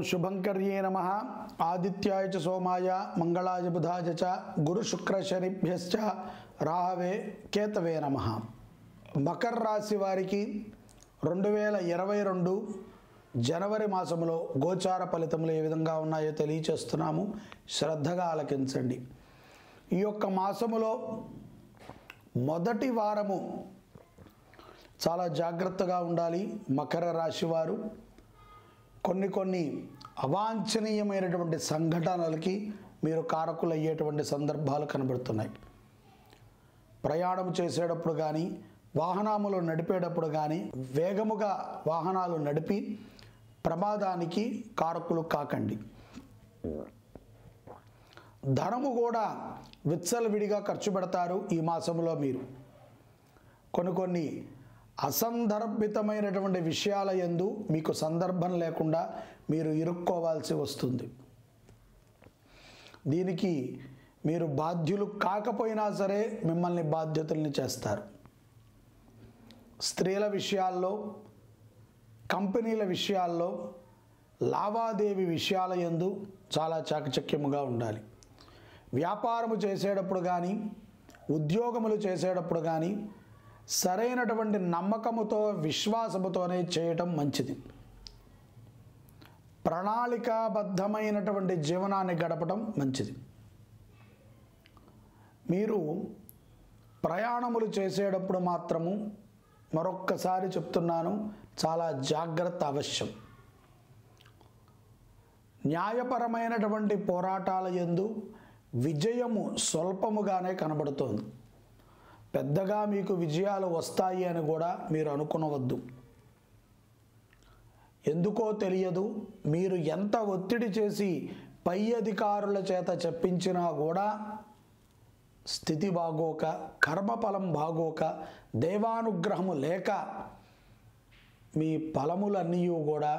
శుభంకర్యే నమ ఆదిత్యాయ చ సోమాయ మంగళాయ బుధాయ చ గురు శుక్ర శనిభ్యశ్చ రాహవే కేతవే నమ మకర రాశి వారికి రెండు వేల ఇరవై రెండు జనవరి మాసంలో గోచార ఫలితములు ఏ విధంగా ఉన్నాయో తెలియచేస్తున్నాము శ్రద్ధగా ఆలకించండి ఈ యొక్క మాసములో మొదటి వారము చాలా జాగ్రత్తగా ఉండాలి మకర రాశి వారు కొన్ని కొన్ని అవాంఛనీయమైనటువంటి సంఘటనలకి మీరు కారకులు అయ్యేటువంటి సందర్భాలు కనబడుతున్నాయి ప్రయాణం చేసేటప్పుడు కానీ వాహనములు నడిపేటప్పుడు కానీ వేగముగా వాహనాలు నడిపి ప్రమాదానికి కారకులు కాకండి ధనము కూడా విచ్చలవిడిగా ఖర్చు పెడతారు ఈ మాసంలో మీరు కొన్ని కొన్ని అసందర్భితమైనటువంటి విషయాల యందు మీకు సందర్భం లేకుండా మీరు ఇరుక్కోవాల్సి వస్తుంది దీనికి మీరు బాధ్యులు కాకపోయినా సరే మిమ్మల్ని బాధ్యతల్ని చేస్తారు స్త్రీల విషయాల్లో కంపెనీల విషయాల్లో లావాదేవీ విషయాల యందు చాలా చాకచక్యముగా ఉండాలి వ్యాపారము చేసేటప్పుడు కానీ ఉద్యోగములు చేసేటప్పుడు కానీ సరైనటువంటి నమ్మకముతో విశ్వాసముతోనే చేయటం మంచిది ప్రణాళికాబద్ధమైనటువంటి జీవనాన్ని గడపడం మంచిది మీరు ప్రయాణములు చేసేటప్పుడు మాత్రము మరొక్కసారి చెప్తున్నాను చాలా జాగ్రత్త అవశ్యం న్యాయపరమైనటువంటి పోరాటాల యందు విజయము స్వల్పముగానే కనబడుతోంది పెద్దగా మీకు విజయాలు వస్తాయి అని కూడా మీరు అనుకునవద్దు ఎందుకో తెలియదు మీరు ఎంత ఒత్తిడి చేసి పై అధికారుల చేత చెప్పించినా కూడా స్థితి బాగోక కర్మఫలం బాగోక దేవానుగ్రహము లేక మీ ఫలములన్నీ కూడా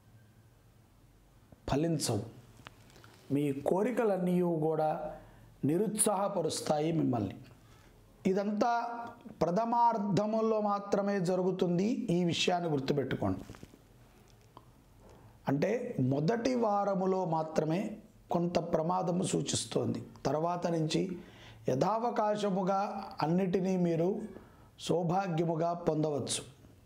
ఫలించవు మీ కోరికలన్నీ కూడా నిరుత్సాహపరుస్తాయి మిమ్మల్ని ఇదంతా ప్రథమార్థములో మాత్రమే జరుగుతుంది ఈ విషయాన్ని గుర్తుపెట్టుకోండి అంటే మొదటి వారములో మాత్రమే కొంత ప్రమాదము సూచిస్తోంది తర్వాత నుంచి యథావకాశముగా అన్నిటినీ మీరు సౌభాగ్యముగా పొందవచ్చు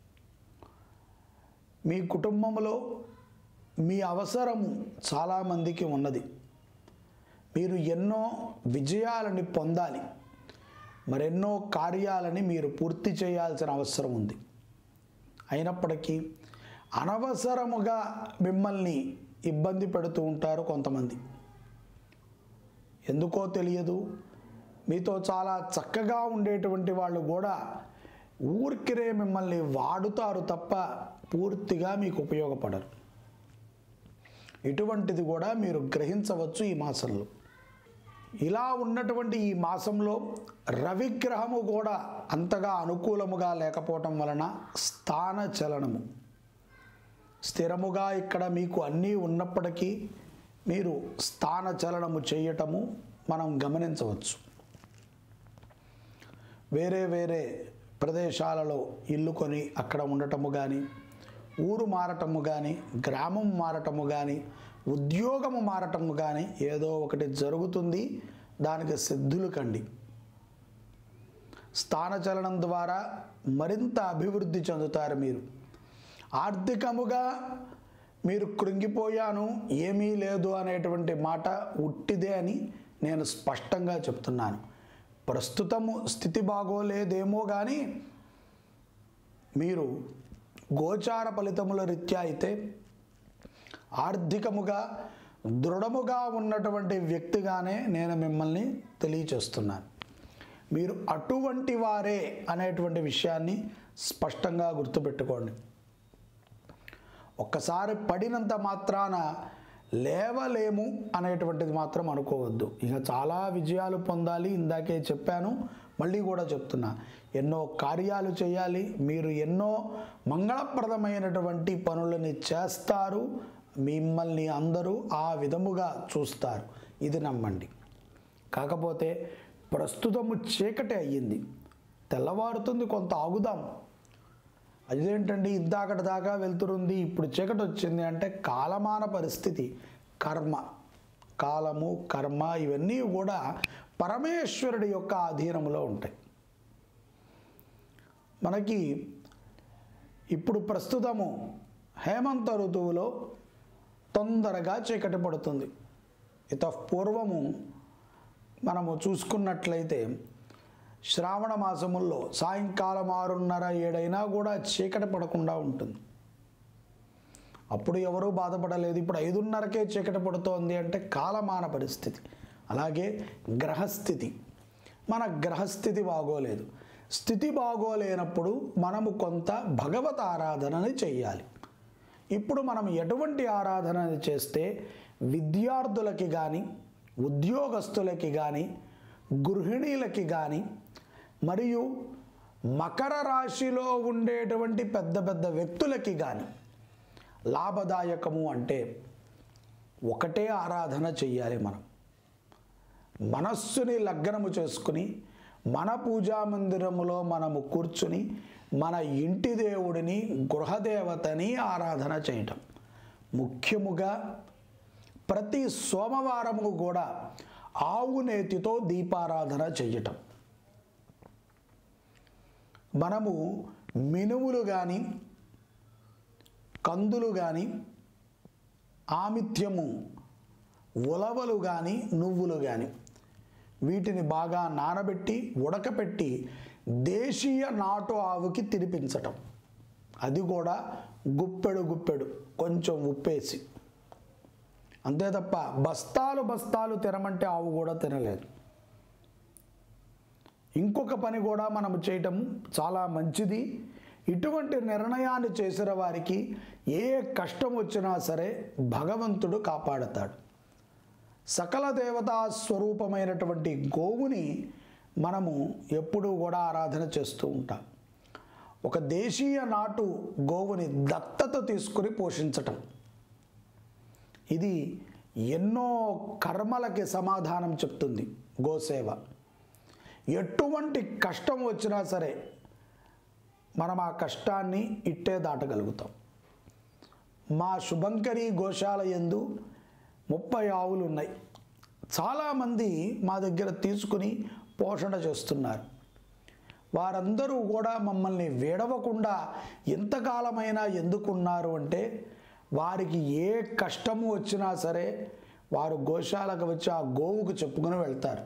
మీ కుటుంబంలో మీ అవసరము చాలామందికి ఉన్నది మీరు ఎన్నో విజయాలని పొందాలి మరెన్నో కార్యాలని మీరు పూర్తి చేయాల్సిన అవసరం ఉంది అయినప్పటికీ అనవసరముగా మిమ్మల్ని ఇబ్బంది పెడుతూ ఉంటారు కొంతమంది ఎందుకో తెలియదు మీతో చాలా చక్కగా ఉండేటువంటి వాళ్ళు కూడా ఊరికిరే మిమ్మల్ని వాడుతారు తప్ప పూర్తిగా మీకు ఉపయోగపడరు ఇటువంటిది కూడా మీరు గ్రహించవచ్చు ఈ మాసంలో ఇలా ఉన్నటువంటి ఈ మాసంలో రవిగ్రహము కూడా అంతగా అనుకూలముగా లేకపోవటం వలన స్థాన చలనము స్థిరముగా ఇక్కడ మీకు అన్నీ ఉన్నప్పటికీ మీరు స్థాన చలనము చేయటము మనం గమనించవచ్చు వేరే వేరే ప్రదేశాలలో ఇల్లు కొని అక్కడ ఉండటము కానీ ఊరు మారటము కానీ గ్రామం మారటము కానీ ఉద్యోగము మారటము కానీ ఏదో ఒకటి జరుగుతుంది దానికి సిద్ధులు కండి స్థానచలనం ద్వారా మరింత అభివృద్ధి చెందుతారు మీరు ఆర్థికముగా మీరు కృంగిపోయాను ఏమీ లేదు అనేటువంటి మాట ఉట్టిదే అని నేను స్పష్టంగా చెప్తున్నాను ప్రస్తుతము స్థితి బాగోలేదేమో కానీ మీరు గోచార ఫలితముల రీత్యా అయితే ఆర్థికముగా దృఢముగా ఉన్నటువంటి వ్యక్తిగానే నేను మిమ్మల్ని తెలియచేస్తున్నాను మీరు అటువంటి వారే అనేటువంటి విషయాన్ని స్పష్టంగా గుర్తుపెట్టుకోండి ఒక్కసారి పడినంత మాత్రాన లేవలేము అనేటువంటిది మాత్రం అనుకోవద్దు ఇక చాలా విజయాలు పొందాలి ఇందాకే చెప్పాను మళ్ళీ కూడా చెప్తున్నా ఎన్నో కార్యాలు చేయాలి మీరు ఎన్నో మంగళప్రదమైనటువంటి పనులని చేస్తారు మిమ్మల్ని అందరూ ఆ విధముగా చూస్తారు ఇది నమ్మండి కాకపోతే ప్రస్తుతము చీకటి అయ్యింది తెల్లవారుతుంది కొంత ఆగుదాం అదేంటండి ఇందాకటి దాకా వెళ్తురుంది ఇప్పుడు చీకటి వచ్చింది అంటే కాలమాన పరిస్థితి కర్మ కాలము కర్మ ఇవన్నీ కూడా పరమేశ్వరుడి యొక్క ఆధీనంలో ఉంటాయి మనకి ఇప్పుడు ప్రస్తుతము హేమంత ఋతువులో తొందరగా చీకటి పడుతుంది ఇత పూర్వము మనము చూసుకున్నట్లయితే శ్రావణ మాసముల్లో సాయంకాలం ఆరున్నర ఏడైనా కూడా చీకటి పడకుండా ఉంటుంది అప్పుడు ఎవరూ బాధపడలేదు ఇప్పుడు ఐదున్నరకే చీకటి పడుతోంది అంటే కాలమాన పరిస్థితి అలాగే గ్రహస్థితి మన గ్రహస్థితి బాగోలేదు స్థితి బాగోలేనప్పుడు మనము కొంత భగవత్ ఆరాధనని చెయ్యాలి ఇప్పుడు మనం ఎటువంటి ఆరాధనని చేస్తే విద్యార్థులకి కానీ ఉద్యోగస్తులకి కానీ గృహిణీలకి కానీ మరియు మకర రాశిలో ఉండేటువంటి పెద్ద పెద్ద వ్యక్తులకి కానీ లాభదాయకము అంటే ఒకటే ఆరాధన చెయ్యాలి మనం మనస్సుని లగ్నము చేసుకుని మన పూజా మందిరములో మనము కూర్చుని మన ఇంటి దేవుడిని గృహదేవతని ఆరాధన చేయటం ముఖ్యముగా ప్రతి సోమవారము కూడా ఆవు నేతితో దీపారాధన చేయటం మనము మినుములు కానీ కందులు కానీ ఆమిత్యము ఉలవలు కానీ నువ్వులు కానీ వీటిని బాగా నానబెట్టి ఉడకపెట్టి దేశీయ నాటు ఆవుకి తినిపించటం అది కూడా గుప్పెడు గుప్పెడు కొంచెం ఉప్పేసి అంతే తప్ప బస్తాలు బస్తాలు తినమంటే ఆవు కూడా తినలేదు ఇంకొక పని కూడా మనం చేయటం చాలా మంచిది ఇటువంటి నిర్ణయాన్ని చేసిన వారికి ఏ కష్టం వచ్చినా సరే భగవంతుడు కాపాడతాడు సకల దేవతా స్వరూపమైనటువంటి గోవుని మనము ఎప్పుడూ కూడా ఆరాధన చేస్తూ ఉంటాం ఒక దేశీయ నాటు గోవుని దత్తత తీసుకుని పోషించటం ఇది ఎన్నో కర్మలకి సమాధానం చెప్తుంది గోసేవ ఎటువంటి కష్టం వచ్చినా సరే మనం ఆ కష్టాన్ని ఇట్టే దాటగలుగుతాం మా శుభంకరి గోశాల ఎందు ముప్పై ఆవులు ఉన్నాయి చాలామంది మా దగ్గర తీసుకుని పోషణ చేస్తున్నారు వారందరూ కూడా మమ్మల్ని వేడవకుండా ఎంతకాలమైనా ఎందుకున్నారు అంటే వారికి ఏ కష్టము వచ్చినా సరే వారు గోశాలకు వచ్చి ఆ గోవుకు చెప్పుకుని వెళ్తారు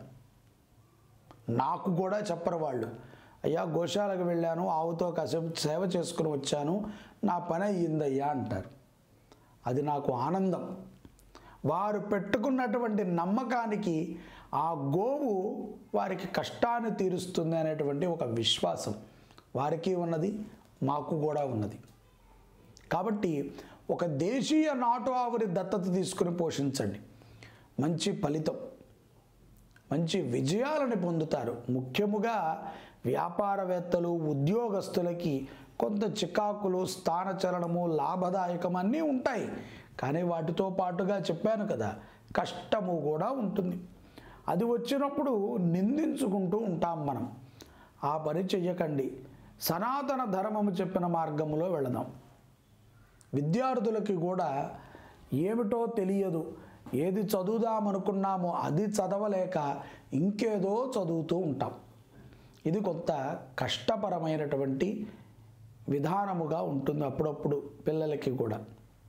నాకు కూడా చెప్పరు వాళ్ళు అయ్యా గోశాలకు వెళ్ళాను ఆవుతో కాసేపు సేవ చేసుకుని వచ్చాను నా పని అయ్యిందయ్యా అంటారు అది నాకు ఆనందం వారు పెట్టుకున్నటువంటి నమ్మకానికి ఆ గోవు వారికి కష్టాన్ని తీరుస్తుంది అనేటువంటి ఒక విశ్వాసం వారికి ఉన్నది మాకు కూడా ఉన్నది కాబట్టి ఒక దేశీయ నాటు ఆవుని దత్తత తీసుకుని పోషించండి మంచి ఫలితం మంచి విజయాలను పొందుతారు ముఖ్యముగా వ్యాపారవేత్తలు ఉద్యోగస్తులకి కొంత చికాకులు స్థానచలనము లాభదాయకం అన్నీ ఉంటాయి కానీ వాటితో పాటుగా చెప్పాను కదా కష్టము కూడా ఉంటుంది అది వచ్చినప్పుడు నిందించుకుంటూ ఉంటాం మనం ఆ పని చెయ్యకండి సనాతన ధర్మము చెప్పిన మార్గంలో వెళదాం విద్యార్థులకి కూడా ఏమిటో తెలియదు ఏది చదువుదామనుకున్నామో అది చదవలేక ఇంకేదో చదువుతూ ఉంటాం ఇది కొంత కష్టపరమైనటువంటి విధానముగా ఉంటుంది అప్పుడప్పుడు పిల్లలకి కూడా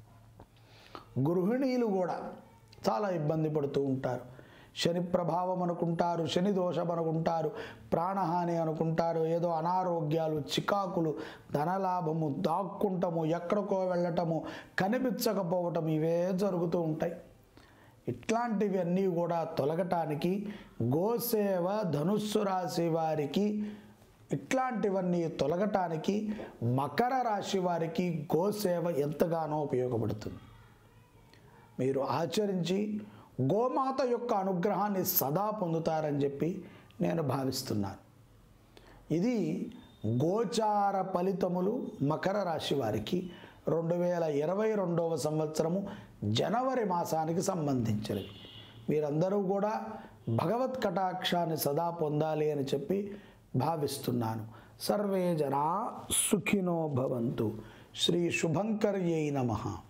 గృహిణీలు కూడా చాలా ఇబ్బంది పడుతూ ఉంటారు శని ప్రభావం అనుకుంటారు శని దోషం అనుకుంటారు ప్రాణహాని అనుకుంటారు ఏదో అనారోగ్యాలు చికాకులు ధనలాభము దాక్కుంటము ఎక్కడికో వెళ్ళటము కనిపించకపోవటం ఇవే జరుగుతూ ఉంటాయి ఇట్లాంటివి అన్నీ కూడా తొలగటానికి గోసేవ ధనుస్సు రాశి వారికి ఇట్లాంటివన్నీ తొలగటానికి మకర రాశి వారికి గోసేవ ఎంతగానో ఉపయోగపడుతుంది మీరు ఆచరించి గోమాత యొక్క అనుగ్రహాన్ని సదా పొందుతారని చెప్పి నేను భావిస్తున్నాను ఇది గోచార ఫలితములు మకర రాశి వారికి రెండు వేల ఇరవై రెండవ సంవత్సరము జనవరి మాసానికి సంబంధించినవి మీరందరూ కూడా భగవత్ కటాక్షాన్ని సదా పొందాలి అని చెప్పి భావిస్తున్నాను సర్వే జనా సుఖినో భవంతు శ్రీ శుభంకర్యై నమ